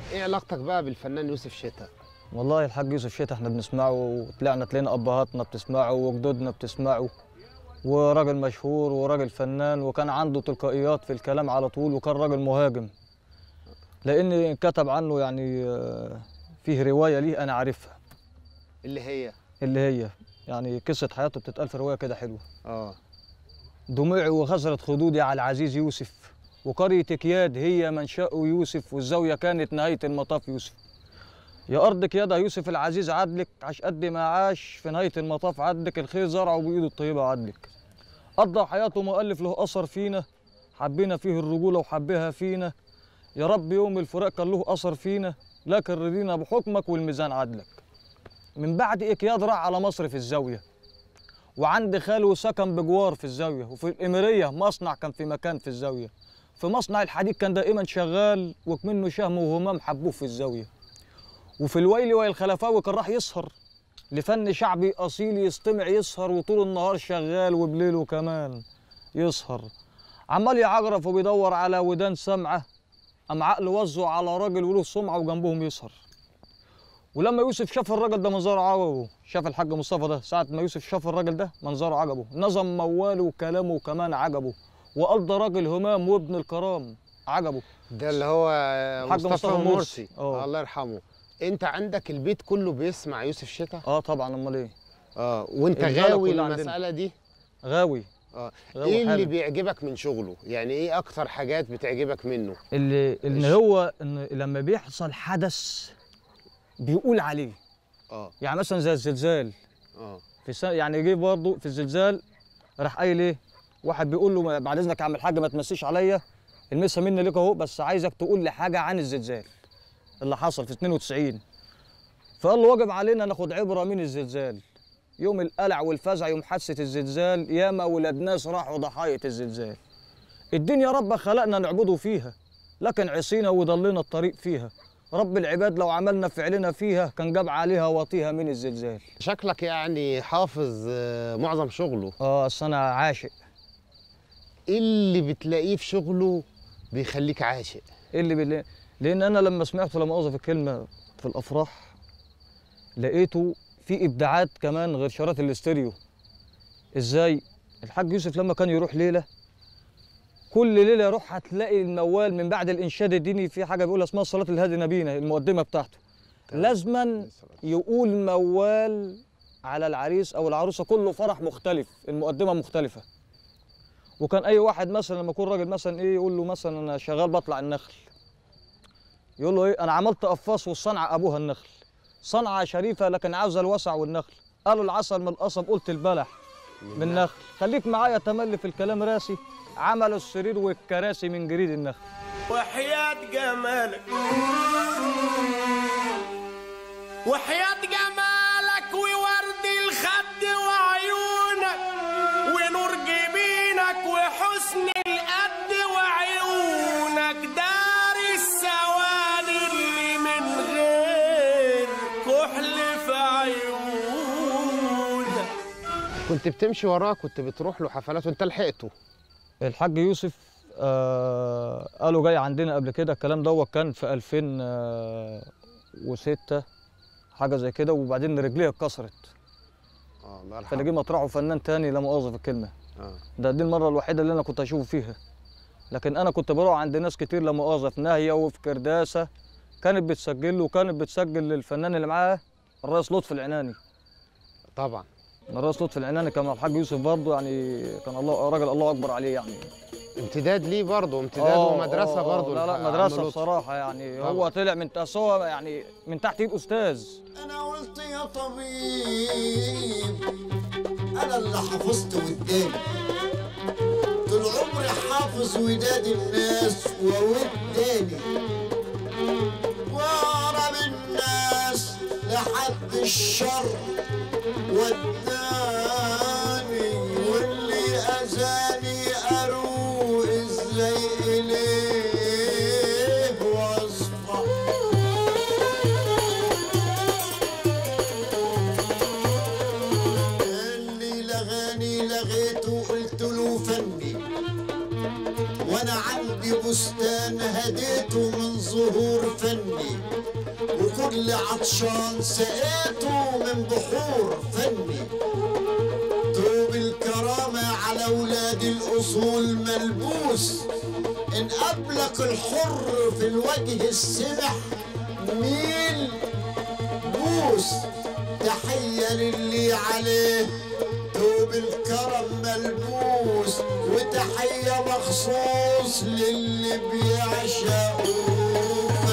ايه علاقتك بقى بالفنان يوسف شتا والله الحاج يوسف شتا احنا بنسمعه وطلعنا تلاقينا ابهاتنا بتسمعه وجدودنا بتسمعه وراجل مشهور وراجل فنان وكان عنده تلقائيات في الكلام على طول وكان راجل مهاجم لان كتب عنه يعني آه، فيه روايه ليه انا عارفها اللي هي اللي هي يعني قصه حياته بتتقال في روايه كده حلوه اه دموعي وغزرت خدودي على العزيز يوسف وقرية كياد هي منشأ يوسف والزاوية كانت نهاية المطاف يوسف يا أرض كياد يا يوسف العزيز عدلك عش قد ما عاش في نهاية المطاف عدلك الخير زرعه بإيده الطيبة عدلك قضى حياته مؤلف له أثر فينا حبينا فيه الرجولة وحبها فينا يا رب يوم الفراق كان له أثر فينا لكن رضينا بحكمك والميزان عدلك من بعد إكياد راح على مصر في الزاوية وعند خاله سكن بجوار في الزاوية وفي الإميرية مصنع كان في مكان في الزاوية في مصنع الحديد كان دائما شغال وكمنه شهم وهمام حبوه في الزاوية وفي الويل والخلفاوي كان راح يسهر لفن شعبي أصيل يستمع يسهر وطول النهار شغال وبليله كمان يسهر عمال يعجرف وبيدور على ودان سمعة أم عقل وزه على راجل وله سمعة وجنبهم يسهر ولما يوسف شاف الراجل ده منظره عجبه شاف الحاج مصطفى ده ساعة ما يوسف شاف الراجل ده منظره عجبه نظم مواله وكلامه كمان عجبه وقال ده راجل همام وابن الكرام عجبه ده اللي هو الحاج مصطفى مصطفى مرسي مرسي. اه. الله يرحمه انت عندك البيت كله بيسمع يوسف شتا اه طبعا امال ايه اه وانت البلد غاوي كلها عندنا. المساله دي غاوي اه غاوي ايه اللي حابب. بيعجبك من شغله يعني ايه اكتر حاجات بتعجبك منه اللي ان إيش؟ هو ان لما بيحصل حدث بيقول عليه اه يعني مثلا زي الزلزال اه في سنة يعني جه برضه في الزلزال راح قايل ايه واحد بيقول له بعد اذنك يا عم الحاج ما تمسيش عليا المسها مني ليك اهو بس عايزك تقول لي حاجه عن الزلزال اللي حصل في 92 فقال له واجب علينا ناخد عبره من الزلزال يوم القلع والفزع يوم حادثه الزلزال ياما ولاد ناس راحوا ضحايا الزلزال الدنيا رب خلقنا نعبده فيها لكن عصينا وضلنا الطريق فيها رب العباد لو عملنا فعلنا فيها كان جاب عليها واطيها من الزلزال شكلك يعني حافظ آه، معظم شغله اه اصل انا عاشق ايه اللي بتلاقيه في شغله بيخليك عاشق ايه اللي بل... لان انا لما سمعته لما اوظف الكلمه في الافراح لقيته في ابداعات كمان غير شرايط الاستيريو ازاي الحاج يوسف لما كان يروح ليله كل ليله يروح هتلاقي الموال من بعد الانشاد الديني في حاجه بيقولها اسمها صلاه الهادي نبينا المقدمه بتاعته تمام. لازما يقول موال على العريس او العروسه كله فرح مختلف المقدمه مختلفه وكان اي واحد مثلا لما يكون راجل مثلا ايه يقول له مثلا انا شغال بطلع النخل يقول له ايه انا عملت قفاص والصنعه ابوها النخل صنعه شريفه لكن عاوزه الوسع والنخل قالوا العسل من القصب قلت البلح من النخل خليك معايا تملي في الكلام راسي عملوا السرير والكراسي من جريد النخل وحياة جمالك وحياة جمالك وورد الخد وعيونك ونور جبينك وحسن القد وعيونك دار السواد اللي من غير كحل في عيونك كنت بتمشي وراه كنت بتروح له حفلات وانت لحقته الحاج يوسف آه قالوا جاي عندنا قبل كده الكلام دوت كان في 2006 حاجه زي كده وبعدين رجليه اتكسرت اه الله فلقيه يرحمه مطرحه فنان تاني لا مؤاخذه في الكلمه اه ده دي المره الوحيده اللي انا كنت اشوفه فيها لكن انا كنت بروح عند ناس كتير لا مؤاخذه في ناهيه وفي كرداسه كانت بتسجل له وكانت بتسجل للفنان اللي معاه الرئيس لطفي العناني طبعا الرئيس لطفي العناني كان مع الحاج يوسف برضه يعني كان الله راجل الله اكبر عليه يعني امتداد ليه برضه امتداد آه، ومدرسه آه، برضه لا لا الح- مدرسه عم لطفي. بصراحه يعني طبعا. هو طلع من أصل هو يعني من تحت ايد استاذ انا قلت يا طبيب انا اللي حفظت وداني طول عمري حافظ وداد الناس ووداني واقرب الناس لحد الشر وداني واللي اذاني اروق ازاي اليه واصفى اللي لغاني لغيته قلت له فني وانا عندي بستان هديته من ظهور فني كل عطشان سقيته من بحور فني دوب الكرامة على أولاد الأصول ملبوس إن قبلك الحر في الوجه السمح ميل بوس تحية للي عليه دوب الكرم ملبوس وتحية مخصوص للي بيعشقوه